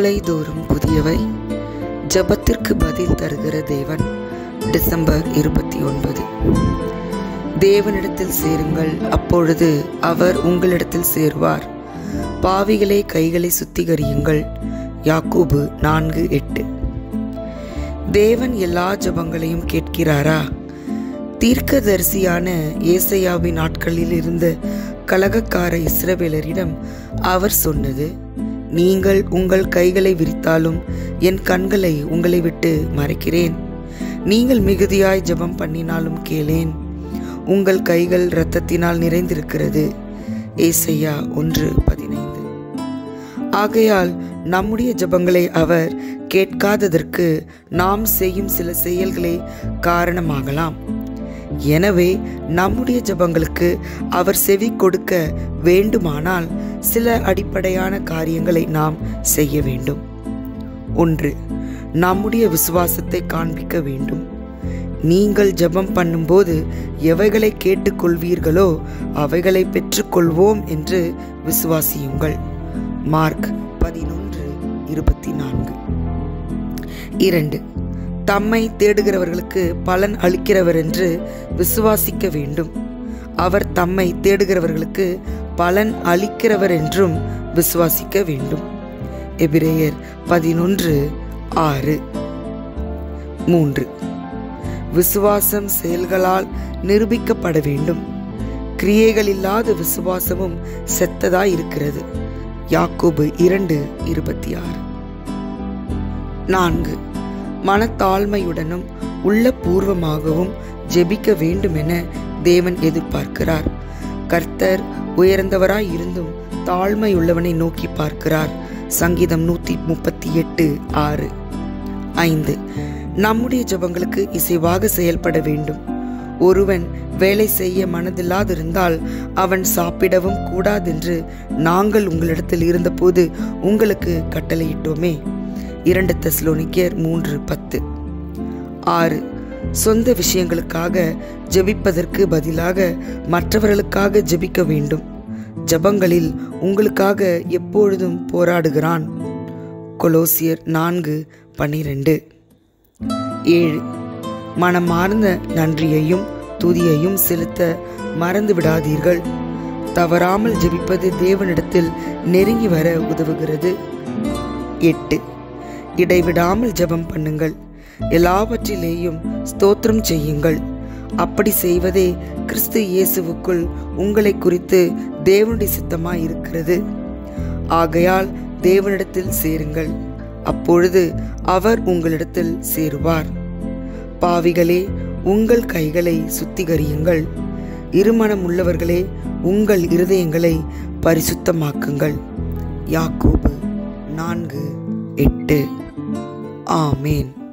காலை தோறும் புதியவை ஜபத்திற்கு பதில் தருகிற தேவன் டிசம்பர் இருபத்தி ஒன்பது தேவனிடத்தில் சேருங்கள் அப்பொழுது அவர் உங்களிடத்தில் சேருவார் பாவிகளே கைகளை சுத்திகரியுங்கள் யாக்கூபு நான்கு எட்டு தேவன் எல்லா ஜபங்களையும் கேட்கிறாரா தீர்க்கதரிசியான ஏசையாவின் நாட்களில் இருந்த கலகக்கார இஸ்ரவேலரிடம் அவர் சொன்னது நீங்கள் உங்கள் கைகளை விரித்தாலும் என் கண்களை உங்களை விட்டு மறைக்கிறேன் நீங்கள் மிகுதியாய் ஜெபம் பண்ணினாலும் கேளேன் உங்கள் கைகள் இரத்தத்தினால் நிறைந்திருக்கிறது ஏசையா ஒன்று பதினைந்து ஆகையால் நம்முடைய ஜெபங்களை அவர் கேட்காததற்கு நாம் செய்யும் சில செயல்களே காரணமாகலாம் எனவே நம்முடைய ஜெபங்களுக்கு அவர் செவி கொடுக்க வேண்டுமானால் சில அடிப்படையான காரியங்களை நாம் செய்ய வேண்டும் ஒன்று நம்முடைய விசுவாசத்தை காண்பிக்க வேண்டும் நீங்கள் ஜெபம் பண்ணும்போது எவைகளை கேட்டுக்கொள்வீர்களோ அவைகளை பெற்றுக்கொள்வோம் என்று விசுவாசியுங்கள் மார்க் பதினொன்று இருபத்தி நான்கு இரண்டு தம்மை தேடுகிறவர்களுக்கு பலன் அளிக்கிறவர் என்று விசுவாசிக்க வேண்டும் அவர் தம்மை தேடுகிறவர்களுக்கு பலன் அளிக்கிறவர் என்றும் விசுவாசிக்க வேண்டும் எபிரேயர் பதினொன்று ஆறு மூன்று விசுவாசம் செயல்களால் நிரூபிக்கப்பட வேண்டும் கிரியைகள் இல்லாத விசுவாசமும் செத்ததாய் இருக்கிறது யாக்கோபு இரண்டு இருபத்தி ஆறு நான்கு மனத்தாழ்மையுடனும் உள்ள பூர்வமாகவும் ஜெபிக்க வேண்டும் என தேவன் எதிர்பார்க்கிறார் கர்த்தர் உயர்ந்தவராய் இருந்தும் தாழ்மையுள்ளவனை நோக்கி பார்க்கிறார் சங்கீதம் நூத்தி முப்பத்தி எட்டு ஆறு ஐந்து நம்முடைய ஜபங்களுக்கு இசைவாக செயல்பட வேண்டும் ஒருவன் வேலை செய்ய மனதில்லாதிருந்தால் அவன் சாப்பிடவும் கூடாதென்று நாங்கள் உங்களிடத்தில் இருந்தபோது உங்களுக்கு கட்டளையிட்டோமே இரண்டு தெஸ்லோனிக்கியர் மூன்று பத்து ஆறு சொந்த விஷயங்களுக்காக ஜெபிப்பதற்கு பதிலாக மற்றவர்களுக்காக ஜெபிக்க வேண்டும் ஜபங்களில் உங்களுக்காக எப்பொழுதும் போராடுகிறான் கொலோசியர் நான்கு பன்னிரண்டு ஏழு மனமார்ந்த நன்றியையும் துதியையும் செலுத்த மறந்து விடாதீர்கள் தவறாமல் ஜெபிப்பது தேவனிடத்தில் நெருங்கி வர உதவுகிறது எட்டு இடைவிடாமல் ஜெபம் பண்ணுங்கள் எல்லாவற்றிலேயும் ஸ்தோத்திரம் செய்யுங்கள் அப்படி செய்வதே கிறிஸ்து இயேசுவுக்குள் உங்களை குறித்து தேவனுடைய சித்தமாய் இருக்கிறது ஆகையால் தேவனிடத்தில் சேருங்கள் அப்பொழுது அவர் உங்களிடத்தில் சேருவார் பாவிகளே உங்கள் கைகளை சுத்திகரியுங்கள் இருமனம் உள்ளவர்களே உங்கள் இருதயங்களை பரிசுத்தமாக்குங்கள் யாக்கோபு நான்கு எட்டு ஆமேன்